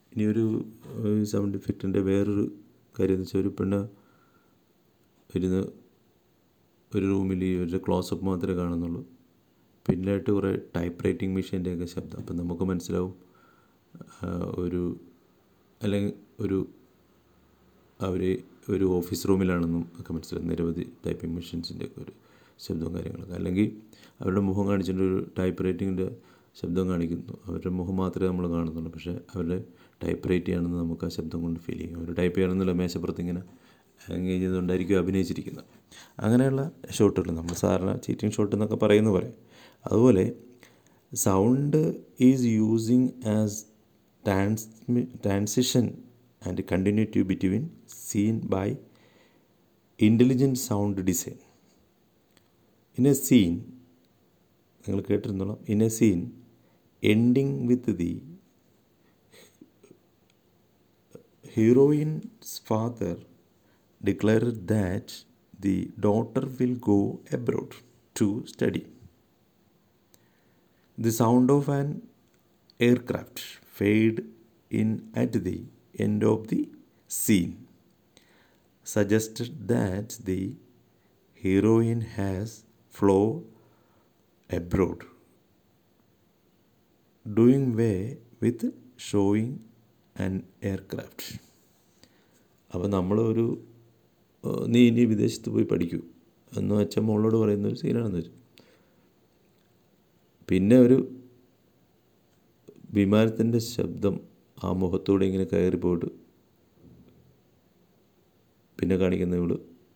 ഇനി ഒരു സൗണ്ട് ഇഫക്റ്റിൻ്റെ വേറൊരു കാര്യം എന്ന് വെച്ചാൽ ഒരു പെണ്ണ് ഇരുന്ന് ഒരു റൂമിൽ ഒരു ക്ലോസപ്പ് മാത്രമേ കാണുന്നുള്ളൂ പിന്നിലായിട്ട് കുറേ ടൈപ്പ് റൈറ്റിംഗ് മെഷീൻ്റെയൊക്കെ ശബ്ദം അപ്പം നമുക്ക് മനസ്സിലാവും ആ, ഒരു അല്ലെങ്കിൽ ഒരു അവർ ഒരു ഓഫീസ് റൂമിലാണെന്നും ഒക്കെ മനസ്സിലാവും നിരവധി ടൈപ്പിംഗ് മെഷീൻസിൻ്റെ ഒക്കെ ഒരു ശബ്ദവും കാര്യങ്ങളൊക്കെ അല്ലെങ്കിൽ അവരുടെ മുഖം കാണിച്ചിട്ട് ഒരു ടൈപ്പ് റൈറ്റിങ്ങിൻ്റെ ശബ്ദം കാണിക്കുന്നു അവരുടെ മുഖം മാത്രമേ നമ്മൾ കാണുന്നുള്ളൂ പക്ഷേ അവരുടെ ടൈപ്പ് റൈറ്റ് ചെയ്യണമെന്ന് നമുക്ക് ആ ശബ്ദം കൊണ്ട് ഫീൽ ചെയ്യും അവർ ടൈപ്പ് ചെയ്യണമെന്നില്ല മേശപ്പുറത്ത് ഇങ്ങനെ ഹാങ് ചെയ്തുകൊണ്ടായിരിക്കും അഭിനയിച്ചിരിക്കുന്നത് അങ്ങനെയുള്ള ഷോട്ടുകൾ നമ്മൾ സാധാരണ ചീറ്റിംഗ് ഷോട്ട് എന്നൊക്കെ പറയുന്ന പോലെ അതുപോലെ sound is using as transmit transition and continuity between scene by intelligent sound design in a scene നിങ്ങൾ കേട്ടിരുന്നോളാം in a scene ending with the heroine's father declared that the daughter will go abroad to study. The sound of an aircraft fade in at the end of the scene suggested that the heroine has flown abroad, doing away with showing an aircraft. അപ്പോൾ നമ്മൾ ഒരു ഏഹ്, നീ ഇനി വിദേശത്ത് പോയി പഠിക്കൂ എന്ന് വെച്ചാൽ മോളോട് പറയുന്ന ഒരു സീനാണെന്ന് വെച്ചു പിന്നെ ഒരു വിമാനത്തിൻ്റെ ശബ്ദം ആ മുഖത്തൂടെ ഇങ്ങനെ കയറി പോയിട്ട് പിന്നെ കാണിക്കുന്ന ഇവള്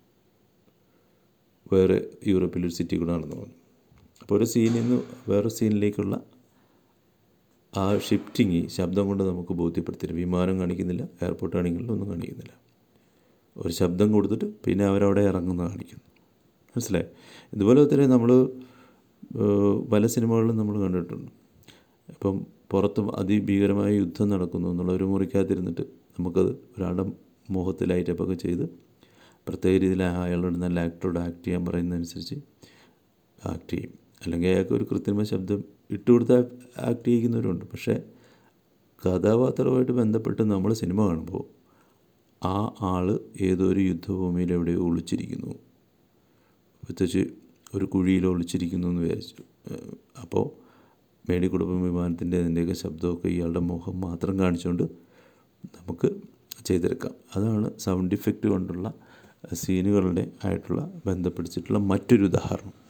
വേറെ യൂറോപ്പിലൊരു സിറ്റി കൂടെ നടന്നു പോകുന്നു അപ്പോൾ ഒരു സീനിൽ നിന്ന് വേറെ സീനിലേക്കുള്ള ആ ഷിഫ്റ്റിങ് ശബ്ദം കൊണ്ട് നമുക്ക് ബോധ്യപ്പെടുത്തില്ല വിമാനം കാണിക്കുന്നില്ല എയർപോർട്ട് ആണെങ്കിലും ഒന്നും കാണിക്കുന്നില്ല ഒരു ശബ്ദം കൊടുത്തിട്ട് പിന്നെ അവരവിടെ ഇറങ്ങുന്ന കാണിക്കുന്നു മനസ്സിലായി ഇതുപോലെ ഒത്തിരി നമ്മൾ പല സിനിമകളിലും നമ്മൾ കണ്ടിട്ടുണ്ട് ഇപ്പം പുറത്ത് അതിഭീകരമായ യുദ്ധം നടക്കുന്നു എന്നുള്ള ഒരു മുറിക്കകത്തിരുന്നിട്ട് നമുക്കത് ഒരാളുടെ മുഖത്ത് ലൈറ്റപ്പൊക്കെ ചെയ്ത് പ്രത്യേക രീതിയിൽ അയാളോട് നല്ല ആക്ടറോട് ആക്ട് ചെയ്യാൻ പറയുന്നതനുസരിച്ച് ആക്ട് ചെയ്യും അല്ലെങ്കിൽ അയാൾക്ക് ഒരു കൃത്രിമ ശബ്ദം ഇട്ട് കൊടുത്ത് ആക്ട് ചെയ്യിക്കുന്നവരുണ്ട് പക്ഷേ കഥാപാത്രവുമായിട്ട് ബന്ധപ്പെട്ട് നമ്മൾ സിനിമ കാണുമ്പോൾ ആ ആൾ ഏതോ ഒരു യുദ്ധഭൂമിയിൽ എവിടെയോ ഒളിച്ചിരിക്കുന്നു പ്രത്യേകിച്ച് ഒരു കുഴിയിൽ ഒളിച്ചിരിക്കുന്നു എന്ന് വിചാരിച്ചു ഏഹ് അപ്പോൾ മേടി കുടുംബം വിമാനത്തിൻ്റെ അതിൻ്റെയൊക്കെ ശബ്ദമൊക്കെ ഇയാളുടെ മുഖം മാത്രം കാണിച്ചുകൊണ്ട് നമുക്ക് ചെയ്തെടുക്കാം അതാണ് സൗണ്ട് ഇഫക്റ്റ് കൊണ്ടുള്ള സീനുകളുടെ ആയിട്ടുള്ള ബന്ധപ്പെടുത്തിയിട്ടുള്ള മറ്റൊരു ഉദാഹരണം